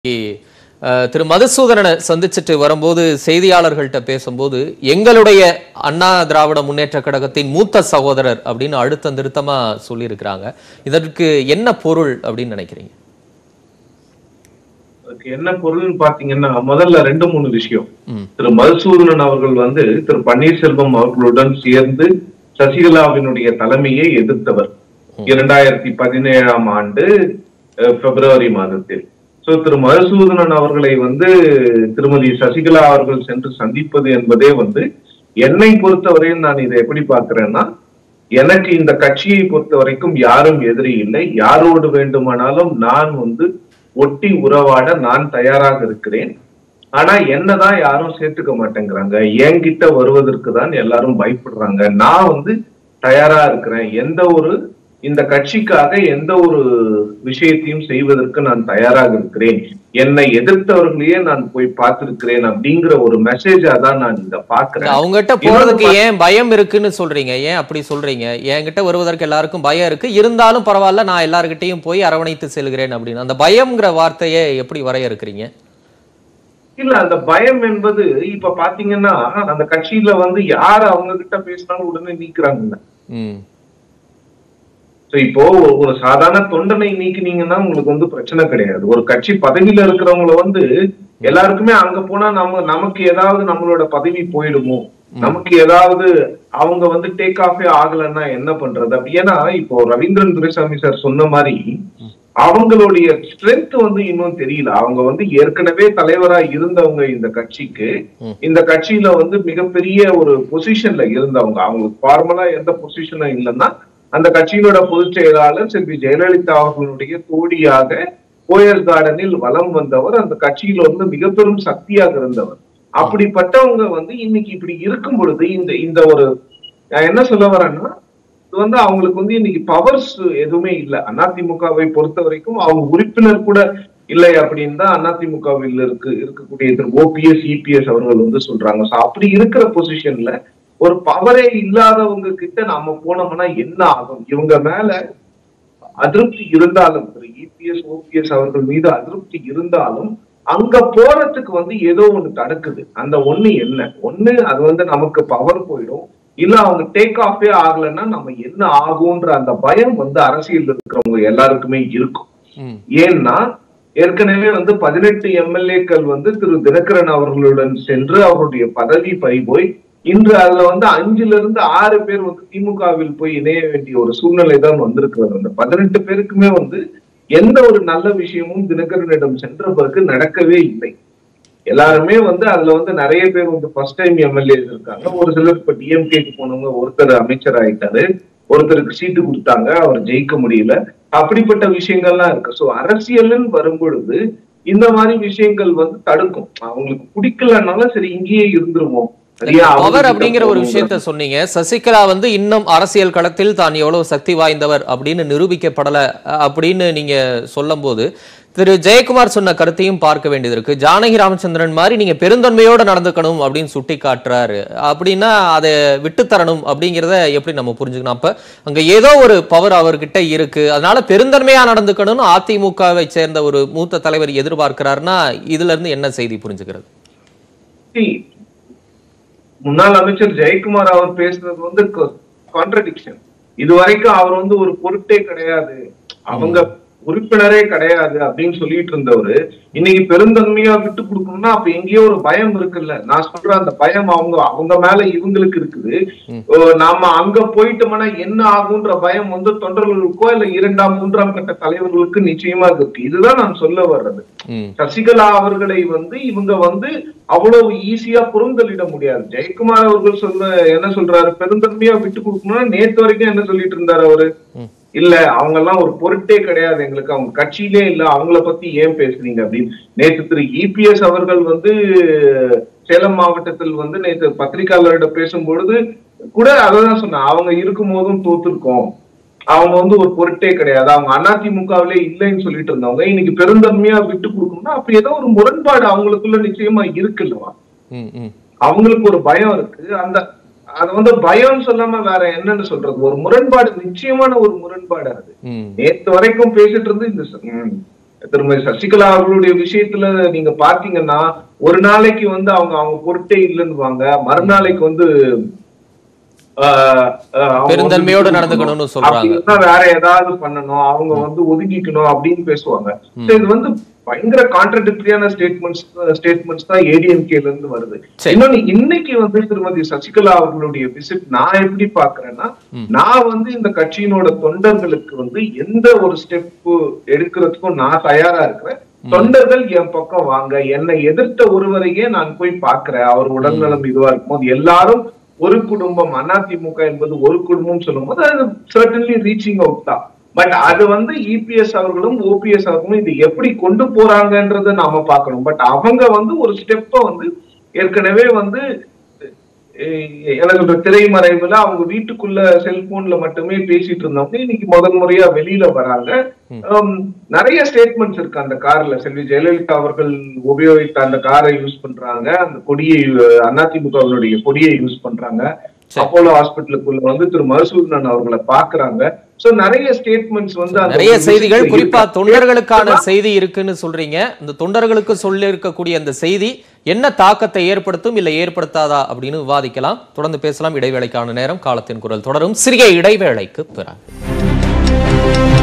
அஹ், திரு மதுசூதனனை சந்திச்சுட்டு வரும்போது செய்தியாளர்கள்ட்ட பேசும்போது எங்களுடைய அண்ணா திராவிட முன்னேற்ற கழகத்தின் மூத்த சகோதரர் அப்படின்னு அழுத்தம் திருத்தமா சொல்லியிருக்கிறாங்க இதற்கு என்ன பொருள் அப்படின்னு நினைக்கிறீங்க அதுக்கு என்ன பொருள்னு பாத்தீங்கன்னா முதல்ல ரெண்டு மூணு விஷயம் ம். திரு மதுசூதனன் அவர்கள் வந்து திரு பன்னீர்செல்வம் அவர்களுடன் சேர்ந்து சசிகலாவினுடைய தலைமையை எதிர்த்தவர் இரண்டாயிரத்தி பதினேழாம் ஆண்டு அஹ், பிப்ரவரி மாதத்தில் சோ திரு மதுசூதனன் அவர்களை வந்து திருமதி சசிகலா அவர்கள் சென்று சந்திப்பது என்பதே வந்து என்னை பொறுத்தவரையில் நான் இதை எப்படி பார்க்கிறேன்னா எனக்கு இந்த கட்சியை பொறுத்த வரைக்கும் யாரும் எதிரி இல்லை யாரோடு வேண்டுமானாலும் நான் வந்து ஒட்டி உறவாட நான் தயாராக இருக்கிறேன் ஆனா என்னதான் யாரும் சேர்த்துக்க மாட்டேங்கிறாங்க என்கிட்ட வருவதற்கு தான் எல்லாரும் பயப்படுறாங்க நான் வந்து தயாரா இருக்கிறேன் எந்த ஒரு இந்த கட்சிக்காக எந்த ஒரு விஷயத்தையும் செய்வதற்கு நான் தயாராக இருக்கிறேன் என்னை எதிர்த்தவர்களையே நான் போய் பார்த்திருக்கிறேன் அப்படிங்கிற ஒரு மெசேஜா தான் நான் இத பாக்குறேன் அவங்ககிட்ட போறதுக்கு ஏன் பயம் இருக்குன்னு சொல்றீங்க ஏன் அப்படி சொல்றீங்க என்கிட்ட வருவதற்கு எல்லாருக்கும் பயம் இருக்கு இருந்தாலும் பரவாயில்ல நான் எல்லார்கிட்டயும் போய் அரவணைத்து செல்கிறேன் அப்படின்னு அந்த பயம்ங்கிற வார்த்தையை எப்படி வரையறுக்கிறீங்க இல்ல அந்த பயம் என்பது இப்ப பாத்தீங்கன்னா அந்த கட்சியில வந்து யார் அவங்க கிட்ட பேசினாலும் உடனே நீக்குறாங்க ம் So, இப்போ ஒரு- ஒரு சாதாரண தொண்டனை நீக்கினீங்கன்னா உங்களுக்கு வந்து பிரச்சனை கிடையாது ஒரு கட்சி பதவியில இருக்கிறவங்கள வந்து எல்லாருக்குமே அங்க போனா நம்ம நமக்கு ஏதாவது நம்மளோட பதவி போயிடுமோ நமக்கு ஏதாவது அவங்க வந்து டேக் ஆஃபே ஆகலைன்னா என்ன பண்றது அப்படி ஏன்னா இப்போ ரவீந்திரன் துரைசாமி சார் சொன்ன மாதிரி அவங்களுடைய ஸ்ட்ரென்த் வந்து இன்னும் தெரியல அவங்க வந்து ஏற்கனவே தலைவரா இருந்தவங்க இந்த கட்சிக்கு ம். இந்த கட்சியில வந்து மிகப்பெரிய ஒரு பொசிஷன்ல இருந்தவங்க அவங்களுக்கு ஃபார்மலா எந்த பொசிஷனும் இல்லைன்னா அந்த கட்சியினோட பொதுச் செயலாளர் செல்வி ஜெயலலிதா அவர்களுடைய தோழியாக போயஸ் கார்டனில் வலம் வந்தவர் அந்த கட்சியில வந்து மிக பெரும் சக்தியாக இருந்தவர் அப்படிப்பட்டவங்க வந்து இன்னைக்கு இப்படி இருக்கும் பொழுது இந்த இந்த ஒரு நான் என்ன சொல்ல வரேன்னா இது வந்து அவங்களுக்கு வந்து இன்னைக்கு பவர்ஸ் எதுவுமே இல்ல அதிமுகவை பொறுத்த வரைக்கும் அவங்க உறுப்பினர் கூட இல்லை அப்படின்னு தான் அதிமுகவில் இருக்கு இருக்கக்கூடிய திரு ஓபிஎஸ் இபிஎஸ் அவர்கள் வந்து சொல்றாங்க சோ அப்படி இருக்கிற பொசிஷன்ல ஒரு பவரே இல்லாதவங்க கிட்ட நாம போனோம்னா என்ன ஆகும் இவங்க மேல அதிருப்தி இருந்தாலும் திரு இபிஎஸ் ஓபிஎஸ் அவர்கள் மீது அதிருப்தி இருந்தாலும் அங்க போறதுக்கு வந்து ஏதோ ஒண்ணு தடுக்குது அந்த ஒண்ணு என்ன ஒண்ணு அது வந்து நமக்கு பவர் போயிடும் இல்ல அவங்க டேக் ஆஃபே ஆகலைன்னா நம்ம என்ன ஆகும்ன்ற அந்த பயம் வந்து அரசியல் இருக்கிறவங்க எல்லாருக்குமே இருக்கும் ம் ஏன்னா ஏற்கனவே வந்து பதினெட்டு எம்எல்ஏக்கள் வந்து திரு தினகரன் அவர்களுடன் சென்று அவருடைய பதவி பறிபோய் இன்று அதுல வந்து அஞ்சுல இருந்து ஆறு பேர் வந்து திமுகவில் போய் இணைய வேண்டிய ஒரு சூழ்நிலை தான் வந்திருக்கிறது அந்த பதினெட்டு பேருக்குமே வந்து எந்த ஒரு நல்ல விஷயமும் தினகரனிடம் சென்ற பிறகு நடக்கவே இல்லை எல்லாருமே வந்து அதுல வந்து நிறைய பேர் வந்து ஃபர்ஸ்ட் டைம் எம்எல்ஏ இருக்காங்க ஒரு சிலர் இப்ப டிஎம்கேக்கு போனவங்க ஒருத்தர் அமைச்சர் ஆயிட்டாரு ஒருத்தருக்கு சீட்டு கொடுத்தாங்க அவர் ஜெயிக்க முடியல அப்படிப்பட்ட விஷயங்கள்லாம் இருக்கு சோ அரசியல்னு வரும்பொழுது இந்த மாதிரி விஷயங்கள் வந்து தடுக்கும் அவங்களுக்கு பிடிக்கலனாலும் சரி இங்கேயே இருந்துருவோம் சரியா அவங்க பவர் கிட்ட அப்படிங்கிற ஒரு போகணுங்கிற- விஷயத்த சொன்னீங்க சசிகலா வந்து இன்னும் அரசியல் களத்தில் தான் எவ்வளவு சக்தி வாய்ந்தவர் அப்படின்னு நிரூபிக்கப்படல அஹ், அப்படின்னு நீங்க சொல்லும்போது திரு ஜெயக்குமார் சொன்ன கருத்தையும் பார்க்க வேண்டியது இருக்கு ஜானகி ராமச்சந்திரன் மாதிரி நீங்க பெருந்தன்மையோட நடந்துக்கணும் அப்படின்னு சுட்டி காட்டுறாரு அப்படின்னா அதை விட்டு தரணும் அப்படிங்கிறத எப்படி நம்ம புரிஞ்சுக்கணும் அப்ப அங்க ஏதோ ஒரு பவர் அவர்கிட்ட இருக்கு அதனால பெருந்தன்மையா நடந்துக்கணும்னு அதிமுகவை சேர்ந்த ஒரு மூத்த தலைவர் எதிர்பார்க்கிறாருன்னா இதுல இருந்து என்ன செய்தி புரிஞ்சுக்கிறது See, முன்னாள் அமைச்சர் ஜெயக்குமார் அவர் பேசுறது வந்து கான்ட்ரடிக்ஷன் இது வரைக்கும் அவர் வந்து ஒரு பொருட்டே கிடையாது அவங்க உறுப்பினரே கிடையாது அப்படின்னு சொல்லிட்டு இருந்தவரு இன்னைக்கு பெருந்தன்மையா விட்டு கொடுக்கணும்னா அப்ப எங்கேயோ ஒரு பயம் இருக்குல்ல நான் சொல்றேன் அந்த பயம் அவங்க அவங்க மேல இவங்களுக்கு இருக்குது ம். ஓ, நாம அங்க போயிட்டோம்னா என்ன ஆகுன்ற பயம் வந்து தொண்டர்களுக்கோ இல்ல இரண்டாம் மூன்றாம் கட்ட தலைவர்களுக்கு நிச்சயமா இருக்கு இதுதான் நான் சொல்ல வர்றது ம் சசிகலா அவர்களை வந்து இவங்க வந்து அவ்வளவு ஈஸியா புறந்தள்ளிட முடியாது ஜெயக்குமார் அவர்கள் சொல்ல என்ன சொல்றாரு பெருந்தன்மையா விட்டு கொடுக்கணும்னா நேத்து வரைக்கும் என்ன சொல்லிட்டு இருந்தாரு அவரு ம். இல்ல அவங்க எல்லாம் ஒரு பொருட்டே கிடையாது எங்களுக்கு அவங்க கட்சியிலே இல்ல அவங்கள பத்தி ஏன் பேசுறீங்க அப்படின்னு நேத்து திரு இபிஎஸ் அவர்கள் வந்து சேலம் மாவட்டத்தில் வந்து நேத்து பத்திரிகையாளர்கிட்ட பேசும்பொழுது கூட அததான் சொன்னேன் அவங்க இருக்கும் போதும் தோத்துருக்கோம் அவங்க வந்து ஒரு பொருட்டே கிடையாது அவங்க அதிமுகவிலே இல்லைன்னு சொல்லிட்டு இருந்தவங்க இன்னைக்கு பெருந்தன்மையா விட்டு கொடுக்கணும்னா அப்ப ஏதோ ஒரு முரண்பாடு அவங்களுக்குள்ள நிச்சயமா இருக்குல்லவா ம் ம் அவங்களுக்கு ஒரு பயம் இருக்கு அந்த அது வந்து பயம் சொல்லாம வேற என்னன்னு சொல்றது ஒரு முரண்பாடு நிச்சயமான ஒரு முரண்பாடு அது ம் நேத்து வரைக்கும் பேசிட்டு இருந்து இந்த ச- ம், திருமதி சசிகலா அவர்களுடைய விஷயத்துல நீங்க பாத்தீங்கன்னா ஒரு நாளைக்கு வந்து அவங்க அவங்க பொருட்டே இல்லைன்னுவாங்க மறுநாளைக்கு வந்து ஆஹ், ஆஹ், அவங்க பெருந்தன்மையோடு வந்து நடந்துக்கணும்னு சொல்றாங்க. அப்படின்னா வேற ஏதாவது பண்ணணும் அவங்க வந்து ஒதுக்கிக்கணும் அப்படின்னு பேசுவாங்க So இது வந்து பயங்கர கான்ட்ரடிக்டரியான ஸ்டேட்மெண்ட்ஸ் ஸ்டேட்மெண்ட்ஸ் தான் ஏடிஎம்கேல இருந்து வருது சரி. இன்னொன்னு இன்னைக்கு வந்து திருமதி சசிகலா அவர்களுடைய விசிட் நான் எப்படி பாக்குறேன்னா நான் வந்து இந்த கட்சியினோட தொண்டர்களுக்கு வந்து எந்த ஒரு ஸ்டெப் எடுக்கிறதுக்கும் நான் தயாரா இருக்கிறேன் தொண்டர்கள் என் பக்கம் வாங்க என்னை எதிர்த்த ஒருவரையே நான் போய் பார்க்கிறேன் அவர் உடல்நலம் இதுவா இருக்கும்போது எல்லாரும் ஒரு குடும்பம் அதிமுக என்பது ஒரு குடும்பம் சொல்லும்போது அது சர்டன்லி ரீச்சிங் அவுட் தான் பட் அது வந்து இபிஎஸ் அவர்களும் ஓபிஎஸ் அவர்களும் இது எப்படி கொண்டு போறாங்கன்றத நாம பார்க்கணும் பட் அவங்க வந்து ஒரு ஸ்டெப்ப வந்து ஏற்கனவே வந்து அஹ் எனக்கு இந்த திரைமறைவுல அவங்க வீட்டுக்குள்ள செல்போன்ல மட்டுமே பேசிட்டு இருந்தவங்க இன்னைக்கு முதல் முறையா வெளியில வராங்க ஹம், நிறைய ஸ்டேட்மெண்ட்ஸ் இருக்கு அந்த கார்ல செல்வி ஜெயலலிதா அவர்கள் உபயோகித்த அந்த காரை யூஸ் பண்றாங்க அந்த கொடியை அதிமுகவினுடைய கொடியை யூஸ் பண்றாங்க அப்போலோ ஹாஸ்பிட்டலுக்குள்ள வந்து திரு மதுசூதனன் அவர்களை பாக்குறாங்க சோ நிறைய ஸ்டேட்மெண்ட்ஸ் வந்து அந்த நிறைய ஒரு செய்திகள் விஷயத்துல குறிப்பா இருக்கு. தொண்டர்களுக்கான செய்தி இருக்குன்னு சொல்றீங்க இந்த தொண்டர்களுக்கு சொல்லி இருக்கக்கூடிய அந்த செய்தி என்ன தாக்கத்தை ஏற்படுத்தும் இல்ல ஏற்படுத்தாதா அப்படின்னு விவாதிக்கலாம் தொடர்ந்து பேசலாம் இடைவேளைக்கான நேரம் காலத்தின் குரல் தொடரும் சிறிய இடைவேளைக்கு பிறகு